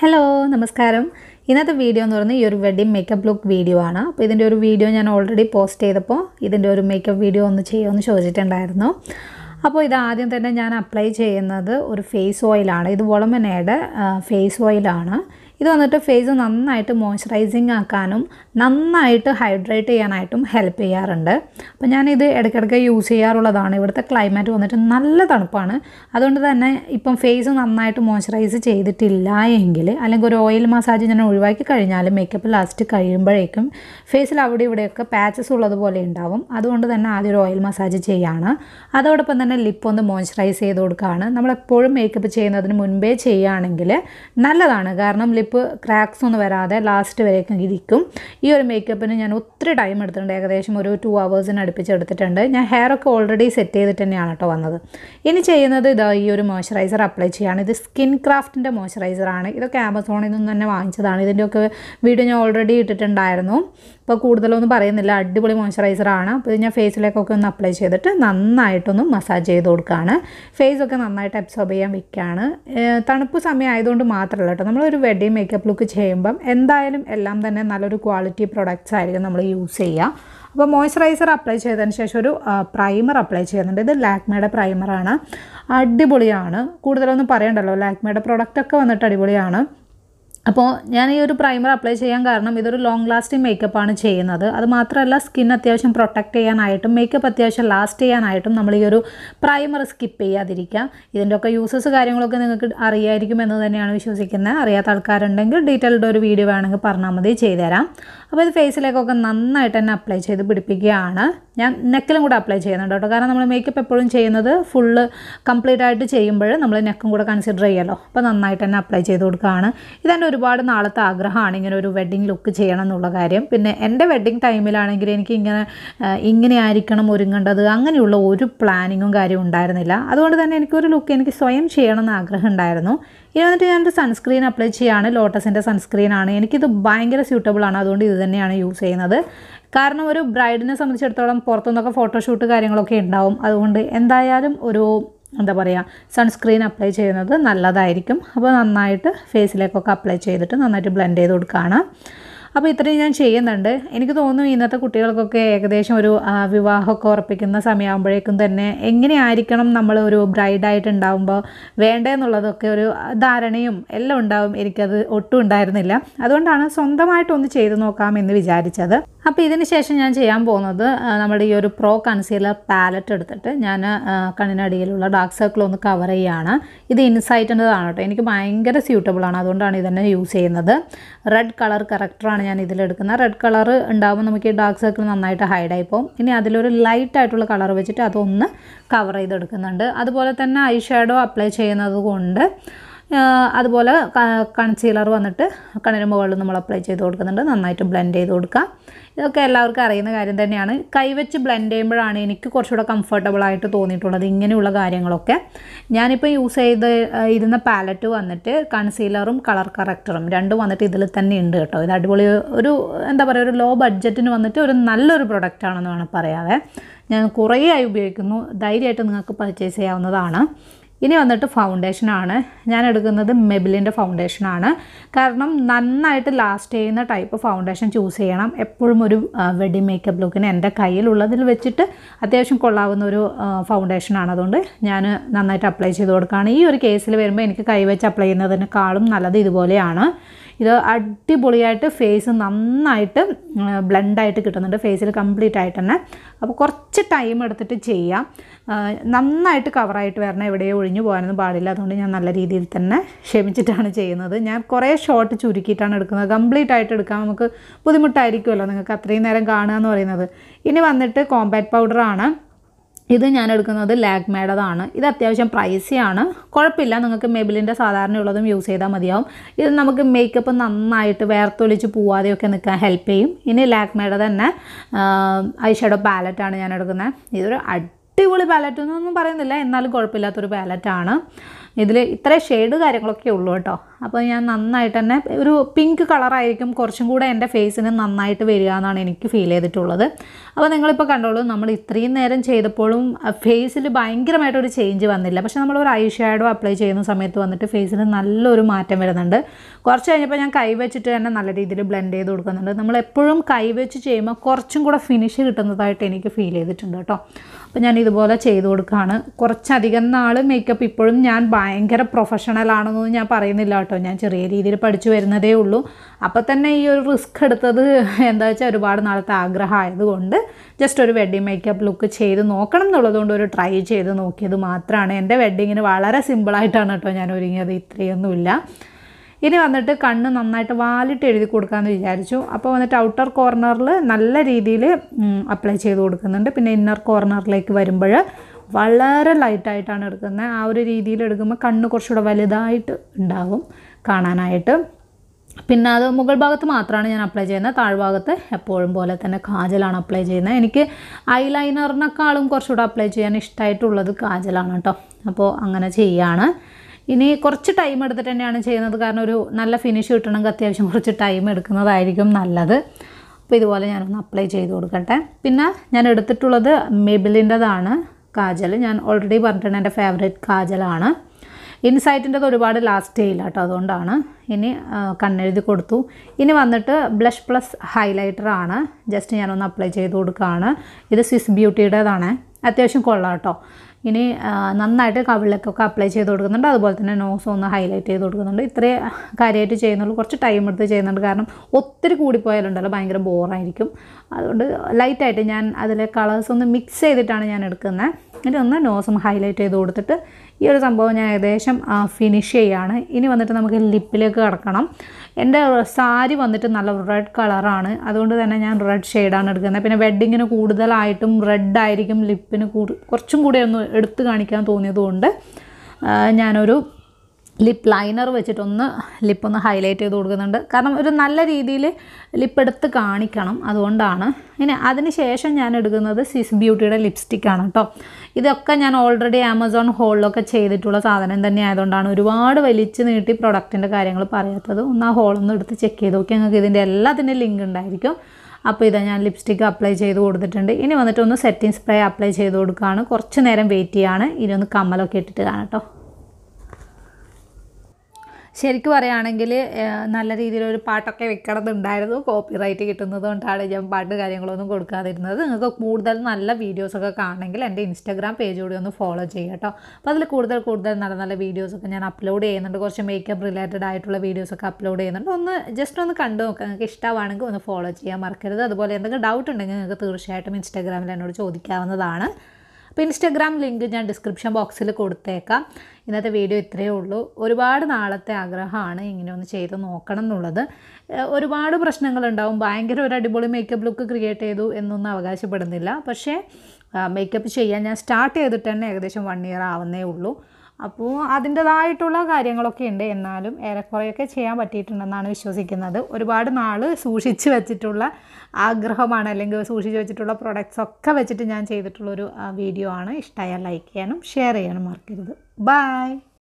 hello നമസ്കാരം ഇന്നത്തെ video എന്ന് പറയുന്നത് ഈ ഒരു വെഡിങ് മേക്കപ്പ് ലുക്ക് വീഡിയോ ആണ് അപ്പോൾ ഇതിൻ്റെ ഒരു വീഡിയോ ഞാൻ ഓൾറെഡി പോസ്റ്റ് ചെയ്തപ്പോൾ ഇതിൻ്റെ ഒരു മേക്കപ്പ് വീഡിയോ ഒന്ന് ചെയ്യുമെന്ന് ചോദിച്ചിട്ടുണ്ടായിരുന്നു അപ്പോൾ ഇത് ആദ്യം തന്നെ ഞാൻ അപ്ലൈ ചെയ്യുന്നത് ഒരു ഫേസ് ഓയിലാണ് ഇത് വോളമനയുടെ ഫേസ് ഓയിലാണ് ഇത് വന്നിട്ട് ഫേസ് നന്നായിട്ട് മോയ്സ്ചറൈസിങ് ആക്കാനും നന്നായിട്ട് ഹൈഡ്രേറ്റ് ചെയ്യാനായിട്ടും ഹെൽപ്പ് ചെയ്യാറുണ്ട് അപ്പോൾ ഞാനിത് ഇടയ്ക്കിടയ്ക്ക് യൂസ് ചെയ്യാറുള്ളതാണ് ഇവിടുത്തെ ക്ലൈമറ്റ് വന്നിട്ട് നല്ല തണുപ്പാണ് അതുകൊണ്ട് തന്നെ ഇപ്പം ഫേസ് നന്നായിട്ട് മോയ്സ്ചറൈസ് ചെയ്തിട്ടില്ല എങ്കിൽ അല്ലെങ്കിൽ ഒരു ഓയിൽ മസാജ് ഞാൻ ഒഴിവാക്കി കഴിഞ്ഞാൽ മേക്കപ്പ് ലാസ്റ്റ് കഴിയുമ്പോഴേക്കും ഫേസിൽ അവിടെ ഇവിടെയൊക്കെ പാച്ചസ് ഉള്ളതുപോലെ ഉണ്ടാവും അതുകൊണ്ട് തന്നെ ആദ്യം ഒരു ഓയിൽ മസാജ് ചെയ്യാണ് അതോടൊപ്പം തന്നെ ലിപ്പ് ഒന്ന് മോയ്സ്ചറൈസ് ചെയ്ത് കൊടുക്കുകയാണ് നമ്മളെപ്പോഴും മേക്കപ്പ് ചെയ്യുന്നതിന് മുൻപേ ചെയ്യുകയാണെങ്കിൽ നല്ലതാണ് കാരണം ലിപ്പ് ക്രാക്സ് ഒന്നും വരാതെ ലാസ്റ്റ് വരേക്കും ഇരിക്കും ഈ ഒരു മേക്കപ്പിന് ഞാൻ ഒത്തിരി ടൈം എടുത്തിട്ടുണ്ട് ഏകദേശം ഒരു ടു അവേഴ്സിന് അടുപ്പിച്ച് എടുത്തിട്ടുണ്ട് ഞാൻ ഹെയർ ഒക്കെ ഓൾറെഡി സെറ്റ് ചെയ്തിട്ട് തന്നെയാണ് കേട്ടോ വന്നത് ഇനി ചെയ്യുന്നത് ഇതാ ഈ ഒരു മോയ്സ്ചറൈസർ അപ്ലൈ ചെയ്യാണ് ഇത് സ്കിൻ ക്രാഫ്റ്റിൻ്റെ മോയ്സ്ചറൈസറാണ് ഇതൊക്കെ ആമസോണിൽ നിന്ന് തന്നെ വാങ്ങിച്ചതാണ് ഇതിൻ്റെയൊക്കെ വീഡിയോ ഞാൻ ഓൾറെഡി ഇട്ടിട്ടുണ്ടായിരുന്നു ഇപ്പോൾ കൂടുതലൊന്നും പറയുന്നില്ല അടിപൊളി മോയ്സ്ചറൈസറാണ് അപ്പോൾ ഇത് ഞാൻ ഫേസിലേക്കൊക്കെ ഒന്ന് അപ്ലൈ ചെയ്തിട്ട് നന്നായിട്ടൊന്ന് മസാജ് ചെയ്ത് കൊടുക്കുകയാണ് ഫേസൊക്കെ നന്നായിട്ട് അബ്സോർബ് ചെയ്യാൻ വെക്കുകയാണ് ഏഹ് തണുപ്പ് സമയം ആയതുകൊണ്ട് മാത്രമല്ല കേട്ടോ നമ്മളൊരു വെഡിങ് മേക്കപ്പ് ലുക്ക് ചെയ്യുമ്പം എന്തായാലും എല്ലാം തന്നെ നല്ലൊരു ക്വാളിറ്റി പ്രൊഡക്ട്സ് ആയിരിക്കും നമ്മൾ യൂസ് ചെയ്യുക അപ്പോൾ മോയ്സ്ചറൈസർ അപ്ലൈ ചെയ്തതിന് ശേഷം ഒരു പ്രൈമർ അപ്ലൈ ചെയ്യുന്നുണ്ട് ഇത് ലാക്മയുടെ പ്രൈമറാണ് അടിപൊളിയാണ് കൂടുതലൊന്നും പറയണ്ടല്ലോ ലാക്മയുടെ പ്രൊഡക്റ്റൊക്കെ വന്നിട്ട് അടിപൊളിയാണ് അപ്പോൾ ഞാൻ ഈ ഒരു പ്രൈമർ അപ്ലൈ ചെയ്യാൻ കാരണം ഇതൊരു ലോങ് ലാസ്റ്റിംഗ് മേക്കപ്പാണ് ചെയ്യുന്നത് അത് മാത്രമല്ല സ്കിൻ അത്യാവശ്യം പ്രൊട്ടക്റ്റ് ചെയ്യാനായിട്ടും മേക്കപ്പ് അത്യാവശ്യം ലാസ്റ്റ് ചെയ്യാനായിട്ടും നമ്മൾ ഈ ഒരു പ്രൈമർ സ്കിപ്പ് ചെയ്യാതിരിക്കുക ഇതിൻ്റെ ഒക്കെ യൂസസ് കാര്യങ്ങളൊക്കെ നിങ്ങൾക്ക് അറിയായിരിക്കും എന്ന് തന്നെയാണ് വിശ്വസിക്കുന്നത് അറിയാത്ത ആൾക്കാരുണ്ടെങ്കിൽ ഡീറ്റെയിൽഡ് ഒരു വീഡിയോ വേണമെങ്കിൽ പറഞ്ഞാൽ മതി ചെയ്തുതരാം അപ്പോൾ ഇത് ഫേസിലേക്കൊക്കെ നന്നായിട്ട് തന്നെ അപ്ലൈ ചെയ്ത് പിടിപ്പിക്കുകയാണ് ഞാൻ നെക്കിലും കൂടെ അപ്ലൈ ചെയ്യുന്നുണ്ട് കേട്ടോ കാരണം നമ്മൾ മേക്കപ്പ് എപ്പോഴും ചെയ്യുന്നത് ഫുള്ള് കംപ്ലീറ്റ് ആയിട്ട് ചെയ്യുമ്പോൾ നമ്മൾ നെക്കും കൂടെ കൺസിഡർ ചെയ്യുമല്ലോ അപ്പോൾ നന്നായിട്ട് തന്നെ അപ്ലൈ ചെയ്ത് കൊടുക്കുകയാണ് ഇതെൻ്റെ ഒരുപാട് നാളത്തെ ആഗ്രഹമാണ് ഇങ്ങനെ ഒരു വെഡ്ഡിങ് ലുക്ക് ചെയ്യണം എന്നുള്ള കാര്യം പിന്നെ എൻ്റെ വെഡ്ഡിങ് ടൈമിലാണെങ്കിൽ എനിക്ക് ഇങ്ങനെ ആ, ഇങ്ങനെ ആയിരിക്കണം ഒരുങ്ങേണ്ടത് അങ്ങനെയുള്ള ഒരു പ്ലാനിങ്ങും കാര്യവും ഉണ്ടായിരുന്നില്ല അതുകൊണ്ട് തന്നെ എനിക്കൊരു ലുക്ക് എനിക്ക് സ്വയം ചെയ്യണം എന്ന് ആഗ്രഹം ഉണ്ടായിരുന്നു ഇനി വന്നിട്ട് ഞാനൊരു സൺസ്ക്രീൻ അപ്ലൈ ചെയ്യാണ് ലോട്ടസിൻ്റെ സൺസ്ക്രീനാണ് എനിക്കിത് ഭയങ്കര സ്യൂട്ടബിൾ ആണ് അതുകൊണ്ട് ഇത് തന്നെയാണ് യൂസ് ചെയ്യുന്നത് കാരണം ഒരു ബ്രൈഡിനെ സംബന്ധിച്ചിടത്തോളം പുറത്തുനിന്നൊക്കെ ഫോട്ടോഷൂട്ട് കാര്യങ്ങളൊക്കെ ഉണ്ടാവും അതുകൊണ്ട് എന്തായാലും ഒരു എന്താ പറയുക സൺസ്ക്രീൻ അപ്ലൈ ചെയ്യുന്നത് നല്ലതായിരിക്കും അപ്പോൾ നന്നായിട്ട് ഫേസിലേക്കൊക്കെ അപ്ലൈ ചെയ്തിട്ട് നന്നായിട്ട് ബ്ലെൻഡ് ചെയ്ത് കൊടുക്കുകയാണ് അപ്പോൾ ഇത്രയും ഞാൻ ചെയ്യുന്നുണ്ട് എനിക്ക് തോന്നുന്നു ഇന്നത്തെ കുട്ടികൾക്കൊക്കെ ഏകദേശം ഒരു ആ, വിവാഹമൊക്കെ ഉറപ്പിക്കുന്ന സമയമാകുമ്പോഴേക്കും തന്നെ എങ്ങനെയായിരിക്കണം നമ്മൾ ഒരു ബ്രൈഡായിട്ട് ഉണ്ടാകുമ്പോൾ വേണ്ടതെന്നുള്ളതൊക്കെ ഒരു ധാരണയും എല്ലാം ഉണ്ടാവും എനിക്കത് ഒട്ടും ഉണ്ടായിരുന്നില്ല അതുകൊണ്ടാണ് സ്വന്തമായിട്ടൊന്ന് ചെയ്ത് നോക്കാം എന്ന് വിചാരിച്ചത് അപ്പോൾ ഇതിന് ശേഷം ഞാൻ ചെയ്യാൻ പോകുന്നത് ആ, നമ്മുടെ ഈ ഒരു പ്രോ കൺസീലർ പാലറ്റ് എടുത്തിട്ട് ഞാൻ ആ, കണ്ണിനടിയിലുള്ള ഡാർക്ക് സർക്കിൾ ഒന്ന് കവർ ചെയ്യുകയാണ് ഇത് ഇൻസൈറ്റിൻ്റെതാണ് കേട്ടോ എനിക്ക് ഭയങ്കര സ്യൂട്ടബിൾ ആണ് അതുകൊണ്ടാണ് ഇതന്നെ യൂസ് ചെയ്യുന്നത് റെഡ് കളർ കറക്റ്ററാണ് ഞാൻ ഇതിലെടുക്കുന്നത് റെഡ് കളർ ഉണ്ടാകുമ്പോൾ നമുക്ക് ഈ ഡാർക്ക് സർക്കിൾ നന്നായിട്ട് ഹൈഡായി പോകും ഇനി അതിലൊരു ലൈറ്റ് ആയിട്ടുള്ള കളർ വെച്ചിട്ട് അതൊന്ന് കവർ ചെയ്തെടുക്കുന്നുണ്ട് അതുപോലെ തന്നെ ഐ ഷാഡോ അപ്ലൈ ചെയ്യുന്നത് കൊണ്ട് ആ, അതുപോലെ കൺസീലർ വന്നിട്ട് കണ്ണിന് മുകളിൽ നമ്മൾ അപ്ലൈ ചെയ്ത് കൊടുക്കുന്നുണ്ട് നന്നായിട്ട് ബ്ലെൻഡ് ചെയ്ത് കൊടുക്കുക ഇതൊക്കെ എല്ലാവർക്കും അറിയുന്ന കാര്യം തന്നെയാണ് കൈവച്ച് ബ്ലെൻഡ് ചെയ്യുമ്പോഴാണ് എനിക്ക് കുറച്ചുകൂടെ കംഫർട്ടബിൾ ആയിട്ട് തോന്നിയിട്ടുള്ളത് ഇങ്ങനെയുള്ള കാര്യങ്ങളൊക്കെ ഞാനിപ്പോൾ യൂസ് ചെയ്ത് ആ, ഇരുന്ന പാലറ്റ് വന്നിട്ട് കൺസീലറും കളർ കറക്റ്ററും രണ്ടും വന്നിട്ട് ഇതിൽ തന്നെ ഉണ്ട് കേട്ടോ ഇത് അടിപൊളി ഒരു എന്താ പറയുക ഒരു ലോ ബഡ്ജറ്റിന് വന്നിട്ട് ഒരു നല്ലൊരു പ്രൊഡക്റ്റ് ആണെന്ന് വേണം പറയാവേ ഞാൻ കുറേ ആയി ഉപയോഗിക്കുന്നു ധൈര്യമായിട്ട് നിങ്ങൾക്ക് പർച്ചേസ് ചെയ്യാവുന്നതാണ് ഇനി വന്നിട്ട് ഫൗണ്ടേഷനാണ് ഞാൻ എടുക്കുന്നത് മെബിലിൻ്റെ ഫൗണ്ടേഷനാണ് കാരണം നന്നായിട്ട് ലാസ്റ്റ് ചെയ്യുന്ന ടൈപ്പ് ഫൗണ്ടേഷൻ ചൂസ് ചെയ്യണം എപ്പോഴും ഒരു വെഡിങ് മേക്കപ്പ് ലുക്കിന് എൻ്റെ കയ്യിലുള്ളതിൽ വെച്ചിട്ട് അത്യാവശ്യം കൊള്ളാവുന്ന ഒരു ഫൗണ്ടേഷനാണ് അതുകൊണ്ട് ഞാൻ നന്നായിട്ട് അപ്ലൈ ചെയ്ത് കൊടുക്കുകയാണ് ഈ ഒരു കേസിൽ വരുമ്പോൾ എനിക്ക് കൈവച്ച് അപ്ലൈ ചെയ്യുന്നതിനേക്കാളും നല്ലത് ഇതുപോലെയാണ് ഇത് അടിപൊളിയായിട്ട് ഫേസ് നന്നായിട്ട് ബ്ലെൻഡായിട്ട് കിട്ടുന്നുണ്ട് ഫേസിൽ കംപ്ലീറ്റ് ആയിട്ട് തന്നെ അപ്പോൾ കുറച്ച് ടൈം എടുത്തിട്ട് ചെയ്യാം ആ, നന്നായിട്ട് കവറായിട്ട് വരണം എവിടെയോ ഒഴിഞ്ഞു പോകാനൊന്നും പാടില്ല അതുകൊണ്ട് ഞാൻ നല്ല രീതിയിൽ തന്നെ ക്ഷമിച്ചിട്ടാണ് ചെയ്യുന്നത് ഞാൻ കുറേ ഷോർട്ട് ചുരുക്കിയിട്ടാണ് എടുക്കുന്നത് കംപ്ലീറ്റ് ആയിട്ട് എടുക്കാൻ നമുക്ക് ബുദ്ധിമുട്ടായിരിക്കുമല്ലോ നിങ്ങൾക്ക് അത്രയും നേരം കാണുക എന്ന് പറയുന്നത് ഇനി വന്നിട്ട് കോമ്പാക്ട് പൗഡറാണ് ഇത് ഞാൻ എടുക്കുന്നത് ലാഗ്മേഡതാണ് ഇത് അത്യാവശ്യം പ്രൈസിയാണ് കുഴപ്പമില്ല നിങ്ങൾക്ക് മെബിലിൻ്റെ സാധാരണയുള്ളതും യൂസ് ചെയ്താൽ മതിയാവും ഇത് നമുക്ക് മേക്കപ്പ് നന്നായിട്ട് വേർത്തൊലിച്ച് പോവാതെയൊക്കെ നിൽക്കാൻ ഹെൽപ്പ് ചെയ്യും ഇനി ലാഗ്മേഡ് തന്നെ ഐ ഷാഡോ പാലറ്റാണ് ഞാൻ എടുക്കുന്നത് ഇതൊരു അടിപൊളി പാലറ്റ് എന്നൊന്നും പറയുന്നില്ല എന്നാലും കുഴപ്പമില്ലാത്തൊരു പാലറ്റാണ് ഇതിൽ ഇത്ര ഷെയ്ഡ് കാര്യങ്ങളൊക്കെ ഉള്ളൂ കേട്ടോ അപ്പോൾ ഞാൻ നന്നായിട്ട് തന്നെ ഒരു പിങ്ക് കളറായിരിക്കും കുറച്ചും കൂടെ എൻ്റെ ഫേസിന് നന്നായിട്ട് വരിക എന്നാണ് എനിക്ക് ഫീൽ ചെയ്തിട്ടുള്ളത് അപ്പോൾ നിങ്ങളിപ്പോൾ കണ്ടോളൂ നമ്മൾ ഇത്രയും നേരം ചെയ്തപ്പോഴും ഫേസിൽ ഭയങ്കരമായിട്ടൊരു ചേഞ്ച് വന്നില്ല പക്ഷേ നമ്മൾ ഒരു ഐ ഷാഡോ അപ്ലൈ ചെയ്യുന്ന സമയത്ത് വന്നിട്ട് ഫേസിൽ നല്ലൊരു മാറ്റം വരുന്നുണ്ട് കുറച്ച് കഴിഞ്ഞപ്പോൾ ഞാൻ കൈ വെച്ചിട്ട് തന്നെ നല്ല രീതിയിൽ ബ്ലെൻഡ് ചെയ്ത് കൊടുക്കുന്നുണ്ട് നമ്മൾ എപ്പോഴും കൈ വെച്ച് ചെയ്യുമ്പോൾ കുറച്ചും കൂടെ ഫിനിഷ് കിട്ടുന്നതായിട്ട് എനിക്ക് ഫീൽ ചെയ്തിട്ടുണ്ട് കേട്ടോ അപ്പോൾ ഞാൻ ഇതുപോലെ ചെയ്ത് കൊടുക്കുകയാണ് കുറച്ചധികം നാൾ മേക്കപ്പ് ഇപ്പോഴും ഞാൻ ഭയങ്കര പ്രൊഫഷണൽ ആണെന്നൊന്നും ഞാൻ പറയുന്നില്ല കേട്ടോ ഞാൻ ചെറിയ രീതിയിൽ പഠിച്ചു വരുന്നതേ ഉള്ളൂ അപ്പോൾ തന്നെ ഈ ഒരു റിസ്ക് എടുത്തത് എന്താ വെച്ചാൽ ഒരുപാട് നാളത്തെ ആഗ്രഹം ആയതുകൊണ്ട് ജസ്റ്റ് ഒരു വെഡ്ഡിങ് മേക്കപ്പ് ലുക്ക് ചെയ്ത് നോക്കണം എന്നുള്ളതുകൊണ്ട് ഒരു ട്രൈ ചെയ്ത് നോക്കിയത് മാത്രമാണ് എൻ്റെ വെഡ്ഡിങ്ങിന് വളരെ സിമ്പിളായിട്ടാണ് കേട്ടോ ഞാൻ ഒരുങ്ങിയത് ഇത്രയൊന്നുമില്ല ഇനി വന്നിട്ട് കണ്ണ് നന്നായിട്ട് വാലിട്ട് എഴുതി കൊടുക്കാമെന്ന് വിചാരിച്ചു അപ്പോൾ വന്നിട്ട് ഔട്ടർ കോർണറിൽ നല്ല രീതിയിൽ അപ്ലൈ ചെയ്ത് കൊടുക്കുന്നുണ്ട് പിന്നെ ഇന്നർ കോർണറിലേക്ക് വരുമ്പോൾ വളരെ ലൈറ്റായിട്ടാണ് എടുക്കുന്നത് ആ ഒരു രീതിയിൽ എടുക്കുമ്പോൾ കണ്ണ് കുറച്ചുകൂടെ വലുതായിട്ട് ഉണ്ടാവും കാണാനായിട്ട് പിന്നെ അത് മുകൾ ഭാഗത്ത് മാത്രമാണ് ഞാൻ അപ്ലൈ ചെയ്യുന്നത് താഴ്ഭാഗത്ത് എപ്പോഴും പോലെ തന്നെ കാജലാണ് അപ്ലൈ ചെയ്യുന്നത് എനിക്ക് ഐലൈനറിനേക്കാളും കുറച്ചുകൂടെ അപ്ലൈ ചെയ്യാൻ ഇഷ്ടമായിട്ടുള്ളത് കാജലാണ് കേട്ടോ അപ്പോൾ അങ്ങനെ ചെയ്യാണ് ഇനി കുറച്ച് ടൈം എടുത്തിട്ട് തന്നെയാണ് ചെയ്യുന്നത് കാരണം ഒരു നല്ല ഫിനിഷ് കിട്ടണമെങ്കിൽ അത്യാവശ്യം കുറച്ച് ടൈം എടുക്കുന്നതായിരിക്കും നല്ലത് അപ്പോൾ ഇതുപോലെ ഞാനൊന്ന് അപ്ലൈ ചെയ്ത് കൊടുക്കട്ടെ പിന്നെ ഞാൻ എടുത്തിട്ടുള്ളത് മെബിലിൻ്റെതാണ് കാജൽ ഞാൻ ഓൾറെഡി പറഞ്ഞിട്ടുണ്ട് എൻ്റെ ഫേവറേറ്റ് കാജലാണ് ഇൻസൈറ്റിൻ്റെത് ഒരുപാട് ലാസ്റ്റ് ചെയ്യില്ല കേട്ടോ അതുകൊണ്ടാണ് ഇനി ആ, കണ്ണെഴുതി കൊടുത്തു ഇനി വന്നിട്ട് ബ്ലഷ് പ്ലസ് ഹൈലൈറ്റർ ആണ് ജസ്റ്റ് ഞാനൊന്ന് അപ്ലൈ ചെയ്ത് കൊടുക്കുകയാണ് ഇത് സ്വിസ് ബ്യൂട്ടിയുടേതാണ് അത്യാവശ്യം കൊള്ളാം കേട്ടോ ഇനി ആ, നന്നായിട്ട് കവിളിലേക്കൊക്കെ അപ്ലൈ ചെയ്ത് കൊടുക്കുന്നുണ്ട് അതുപോലെ തന്നെ നോസ് ഒന്ന് ഹൈലൈറ്റ് ചെയ്ത് കൊടുക്കുന്നുണ്ട് ഇത്രയും കാര്യമായിട്ട് ചെയ്യുന്നുള്ളൂ കുറച്ച് ടൈം എടുത്ത് ചെയ്യുന്നുണ്ട് കാരണം ഒത്തിരി കൂടിപ്പോയാലുണ്ടല്ലോ ഭയങ്കര ബോറായിരിക്കും അതുകൊണ്ട് ലൈറ്റായിട്ട് ഞാൻ അതിലെ കളേഴ്സ് ഒന്ന് മിക്സ് ചെയ്തിട്ടാണ് ഞാൻ എടുക്കുന്നത് എന്നിട്ട് ഒന്ന് നോസും ഹൈലൈറ്റ് ചെയ്ത് കൊടുത്തിട്ട് ഈ ഒരു സംഭവം ഞാൻ ഏകദേശം ഫിനിഷ് ചെയ്യാണ് ഇനി വന്നിട്ട് നമുക്ക് ലിപ്പിലേക്ക് കിടക്കണം എൻ്റെ സാരി വന്നിട്ട് നല്ല റെഡ് കളറാണ് അതുകൊണ്ട് തന്നെ ഞാൻ റെഡ് ഷെയ്ഡാണ് എടുക്കുന്നത് പിന്നെ വെഡ്ഡിങ്ങിന് കൂടുതലായിട്ടും റെഡ് ആയിരിക്കും ലിപ്പിന് കൂടു കുറച്ചും കൂടി ഒന്ന് എടുത്ത് കാണിക്കാൻ തോന്നിയതുകൊണ്ട് ആ, ഞാനൊരു ലിപ്പ് ലൈനർ വെച്ചിട്ടൊന്ന് ലിപ്പൊന്ന് ഹൈലൈറ്റ് ചെയ്ത് കൊടുക്കുന്നുണ്ട് കാരണം ഒരു നല്ല രീതിയിൽ ലിപ്പ് എടുത്ത് കാണിക്കണം അതുകൊണ്ടാണ് ഇനി അതിന് ശേഷം ഞാൻ എടുക്കുന്നത് സിസ് ബ്യൂട്ടിയുടെ ലിപ്സ്റ്റിക്കാണ് കേട്ടോ ഇതൊക്കെ ഞാൻ ഓൾറെഡി ആമസോൺ ഹോളിലൊക്കെ ചെയ്തിട്ടുള്ള സാധനം തന്നെ ആയതുകൊണ്ടാണ് ഒരുപാട് വലിച്ച് നീട്ടി പ്രൊഡക്റ്റിൻ്റെ കാര്യങ്ങൾ പറയാത്തത് ഒന്ന് ആ ഹോളൊന്ന് എടുത്ത് ചെക്ക് ചെയ്ത് നോക്കി നിങ്ങൾക്ക് ഇതിൻ്റെ എല്ലാത്തിൻ്റെ ലിങ്ക് ഉണ്ടായിരിക്കും അപ്പോൾ ഇതാ ഞാൻ ലിപ്സ്റ്റിക്ക് അപ്ലൈ ചെയ്ത് കൊടുത്തിട്ടുണ്ട് ഇനി വന്നിട്ട് ഒന്ന് സെറ്റിംഗ് സ്പ്രേ അപ്ലൈ ചെയ്ത് കൊടുക്കുകയാണ് കുറച്ച് നേരം വെയിറ്റ് ചെയ്യാണ് ഇനി ഒന്ന് കമ്മലൊക്കെ ഇട്ടിട്ട് കാണാം കേട്ടോ ശരിക്കും പറയുകയാണെങ്കിൽ നല്ല രീതിയിലൊരു പാട്ടൊക്കെ വെക്കണമെന്നുണ്ടായിരുന്നു കോപ്പി റൈറ്റ് കിട്ടുന്നത് കൊണ്ടാണ് ഞാൻ പാട്ട് കാര്യങ്ങളൊന്നും കൊടുക്കാതിരുന്നത് നിങ്ങൾക്ക് കൂടുതൽ നല്ല വീഡിയോസൊക്കെ കാണണമെങ്കിൽ എൻ്റെ ഇൻസ്റ്റാഗ്രാം പേജ് കൂടി ഒന്ന് ഫോളോ ചെയ്യുക കേട്ടോ അപ്പോൾ അതിൽ കൂടുതൽ കൂടുതൽ നല്ല നല്ല വീഡിയോസൊക്കെ ഞാൻ അപ്ലോഡ് ചെയ്യുന്നുണ്ട് കുറച്ച് മേക്കപ്പ് റിലേറ്റഡ് ആയിട്ടുള്ള വീഡിയോസൊക്കെ അപ്ലോഡ് ചെയ്യുന്നുണ്ട് ഒന്ന് ജസ്റ്റ് ഒന്ന് കണ്ടു നോക്കുക നിങ്ങൾക്ക് ഇഷ്ടമാണെങ്കിൽ ഒന്ന് ഫോളോ ചെയ്യാൻ മറക്കരുത് അതുപോലെ എന്തെങ്കിലും ഡൗട്ട് ഉണ്ടെങ്കിൽ നിങ്ങൾക്ക് തീർച്ചയായിട്ടും ഇൻസ്റ്റാഗ്രാമിൽ എന്നോട് ചോദിക്കാവുന്നതാണ് അപ്പോൾ ഇൻസ്റ്റാഗ്രാം ലിങ്ക് ഞാൻ ഡിസ്ക്രിപ്ഷൻ ബോക്സിൽ കൊടുത്തേക്കാം ഇന്നത്തെ വീഡിയോ ഇത്രയേ ഉള്ളൂ ഒരുപാട് നാളത്തെ ആഗ്രഹമാണ് ഇങ്ങനെ ഒന്ന് ചെയ്ത് നോക്കണം എന്നുള്ളത് ഏഹ് ഒരുപാട് പ്രശ്നങ്ങളുണ്ടാവും ഭയങ്കര ഒരു അടിപൊളി മേക്കപ്പ് ലുക്ക് ക്രിയേറ്റ് ചെയ്തു എന്നൊന്നും അവകാശപ്പെടുന്നില്ല പക്ഷേ മേക്കപ്പ് ചെയ്യാൻ ഞാൻ സ്റ്റാർട്ട് ചെയ്തിട്ട് തന്നെ ഏകദേശം വൺ ഇയർ ആവുന്നേ ഉള്ളൂ അപ്പോൾ അതിൻ്റെതായിട്ടുള്ള കാര്യങ്ങളൊക്കെ ഉണ്ട് എന്നാലും ഏറെക്കുറെയൊക്കെ ചെയ്യാൻ പറ്റിയിട്ടുണ്ടെന്നാണ് വിശ്വസിക്കുന്നത് ഒരുപാട് നാൾ സൂക്ഷിച്ച് വെച്ചിട്ടുള്ള ആഗ്രഹമാണ് അല്ലെങ്കിൽ സൂക്ഷിച്ച് വെച്ചിട്ടുള്ള പ്രൊഡക്ട്സ് ഒക്കെ വെച്ചിട്ട് ഞാൻ ചെയ്തിട്ടുള്ളൊരു വീഡിയോ ആണ് ഇഷ്ടമായാൽ ലൈക്ക് ചെയ്യാനും ഷെയർ ചെയ്യാനും മറക്കരുത് ബൈ